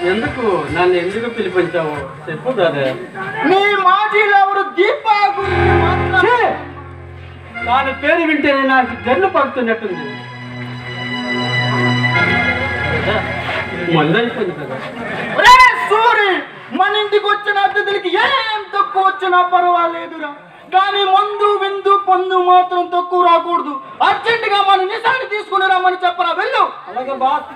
ఎందుకు నన్ను ఎందుకు పిలిపించావు చెప్పు బ్రదర్ నీ మాజీలో ఎవరు దీపా గురించి మాట్లాడు దాని పేరు వింటేనే నాకు జన్ను పడుతున్నట్టుంది మందైపోయింది కదా రే సూరి మన ఇంటికి వచ్చిన అతిథులకి ఏం తక్కువ వచ్చినా పర్వాలేదురా కానీ మందు విందు పొందు మాత్రం తక్కువ రాకూడదు అర్జెంట్ గా మన నిశాన్ని తీసుకుని రమ్మని చెప్పరా వెళ్ళు అలాగే బాస్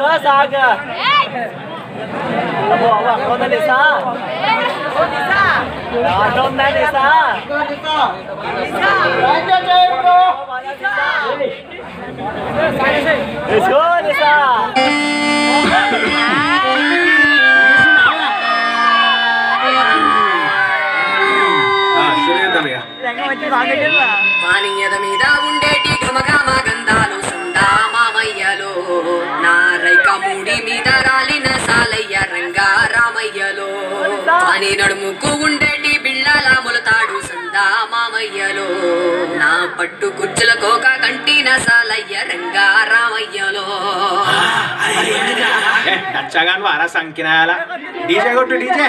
ఎంజాయ్ చేయండి bro. పానీయద మీద ఉండేటి ఘమఘమ గంధాలు సుందా మామయ్యలో నారైక మూడి మీద రాలిన సాలయ్య రంగా రామయ్యలో పాని నడుముకు ఉండేటి బిళ్ళల ములతాడు సుందా మామయ్యలో నా పట్టు కుచ్చుల కోక కంటిన సాలయ్య రంగా రామయ్యలో నచ్చగాను వారా సంకినాయాల డీజే కొట్టు డీజే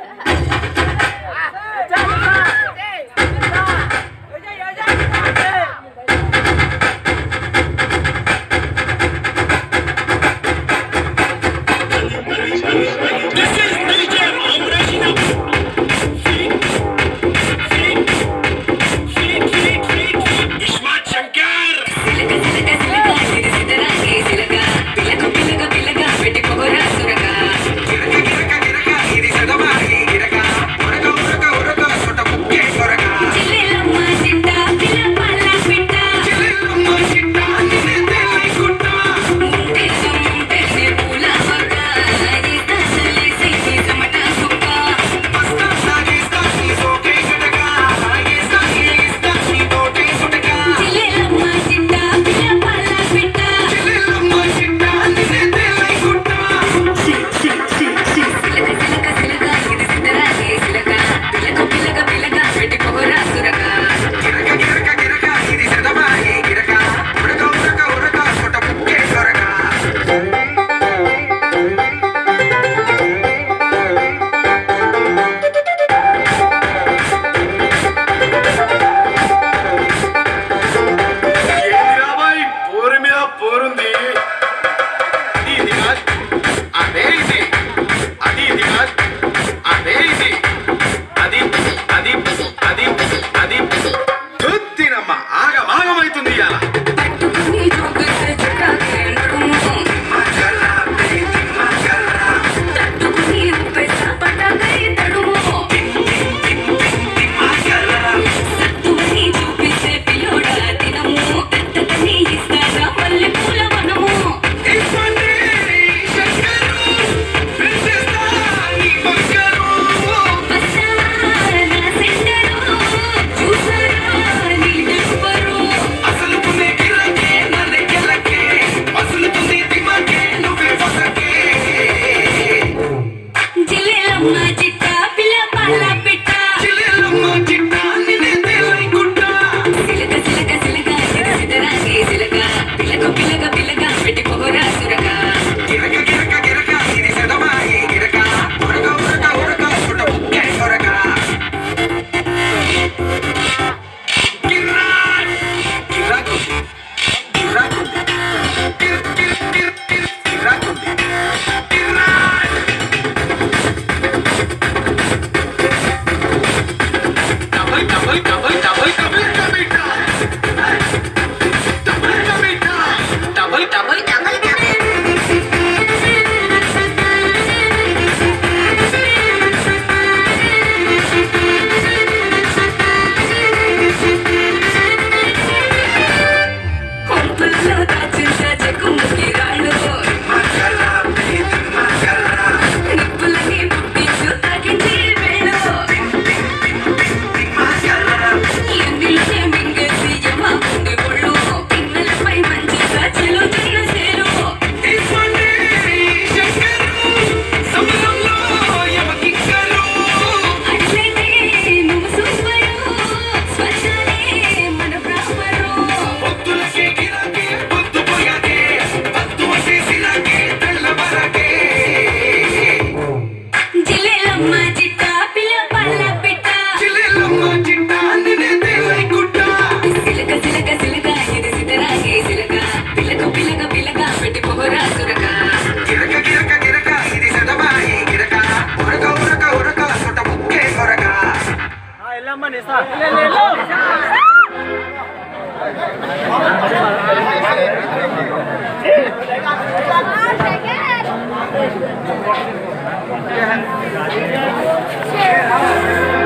సిలక సిలక సిలక సిరి సిదరాగే సిలక పిలక పిలక పిలక పెట్టి పొగరా సురక గిరక గిరక గిరక ఇది సగమా Share.